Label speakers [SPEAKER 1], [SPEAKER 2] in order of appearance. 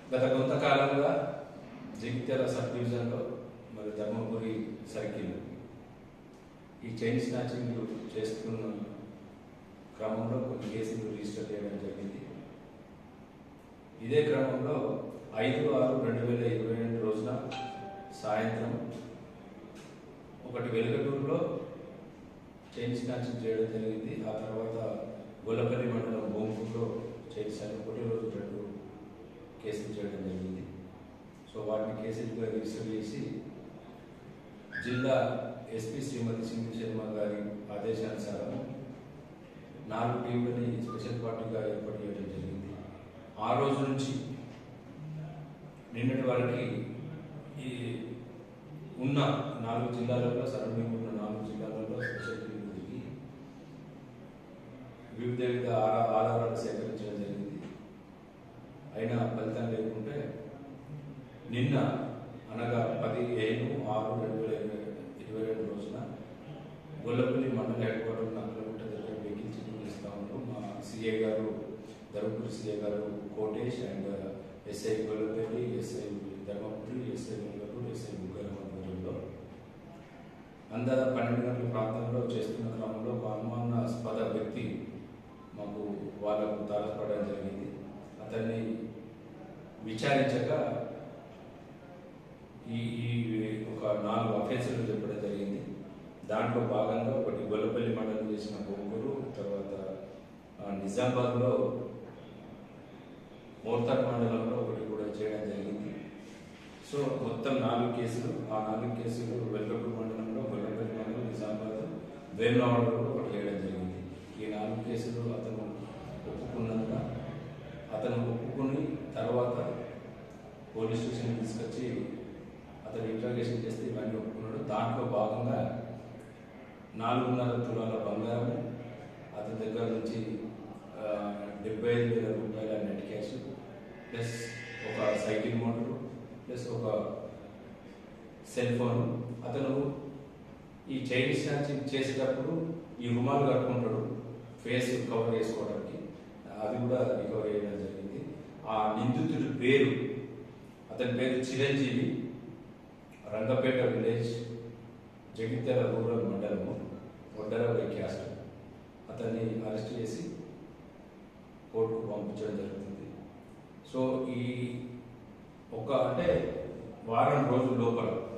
[SPEAKER 1] గత కొంతకాలంగా జగిత్యాల సబ్ డివిజన్లో మరి ధర్మపురి సర్కిల్ ఈ చైన్ స్నాచింగ్ చేస్తున్న క్రమంలో కొన్ని కేసులు రిజిస్టర్ చేయడం జరిగింది ఇదే క్రమంలో ఐదు ఆరు రెండు వేల ఇరవై రెండు రోజున సాయంత్రం ఒకటి వెలుగటూరులో చైన్ స్నాచింగ్ చేయడం జరిగింది ఆ తర్వాత గొల్లపల్లి మండలం బొంకూరులో చేశారు ఒకటి రోజు రెండు కేసులు చేయడం జరిగింది సో వాటిని కేసులుగా రిజిస్టర్ చేసి జిల్లా ఎస్పీ శ్రీమతి సింధు శర్మ గారి ఆదేశానుసారం నాలుగు టీంలని స్పెషల్ పార్టీగా ఏర్పాటు చేయడం జరిగింది ఆ రోజు నుంచి నిన్నటి వరకు ఈ ఉన్న నాలుగు జిల్లాలలో సరౌండింగ్ ఉన్న నాలుగు జిల్లాలలో స్పెషల్ టీంలు తిరిగి వివిధ వివిధ ఆరా- ఆధారాలు సేకరించడం జరిగింది అయినా ఫలితం లేకుంటే నిన్న అనగా పదిహేను ఆరు రెండు వేల ఇరవై ఇరవై రెండు రోజున గొల్లపల్లి మండల హెడ్ క్వార్టర్ నక్కలగుట్ట దగ్గర వెహికల్ చెకింగ్ చేస్తా ఉన్నాం మా సిఏ గారు ధర్మపురి సిఏ గారు Kotesh and SI Gollapalli SI Dharmapuri SI Gollapur SI Buggala ఆధ్వర్యంలో అందాద పన్నెండు గంటల ప్రాంతంలో చేస్తున్న క్రమంలో ఒక అనుమానాస్పద వ్యక్తి మాకు వాళ్ళకు తారసపడడం జరిగింది అతన్ని విచారించగా ఈ ఈ ఒక నాలుగు అఫెన్సులు చెప్పడం జరిగింది దాంట్లో భాగంగా ఒకటి గొల్లపల్లి మండలం చేసిన బొంగూరు తర్వాత ఆ, నిజామాబాద్లో మోర్తార్ మండలంలో ఒకటి కూడా చేయడం జరిగింది సో మొత్తం నాలుగు కేసులు ఆ నాలుగు కేసులు వెల్లూరు మండలంలో గొల్లపల్లి మండలం నిజామాబాద్ వేములవాడలో ఒకటి చేయడం జరిగింది ఈ నాలుగు కేసులు అతను ఒప్పుకున్నందున అతను ఒప్పుకుని తర్వాత పోలీస్ స్టేషన్ తీసుకొచ్చి అతను ఇంట్రాగేషన్ చేస్తే ఇవన్నీ ఒప్పుకున్నాడు దాంట్లో భాగంగా నాలుగున్నర తులాల బంగారం అతని దగ్గర నుంచి ఆ, డెబ్బై ఐదు వేల రూపాయల నెట్ క్యాష్ ప్లస్ ఒక సైకిల్ మోటారు ప్లస్ ఒక సెల్ ఫోన్ అతను ఈ చైన్ స్నాచింగ్ చేసేటప్పుడు ఈ రుమాలు కట్టుకుంటాడు ఫేస్ కవర్ చేసుకోవడానికి అది కూడా రికవర్ చేయడం జరిగింది ఆ నిందితుడి పేరు అతని పేరు చిరంజీవి రంగపేట విలేజ్ జగిత్యాల రూరల్ మండలము వడ్డరవై క్యాస్ట్ అతన్ని అరెస్ట్ చేసి కోర్టుకు పంపించడం జరుగుతుంది సో ఈ ఒక అంటే వారం రోజుల లోపల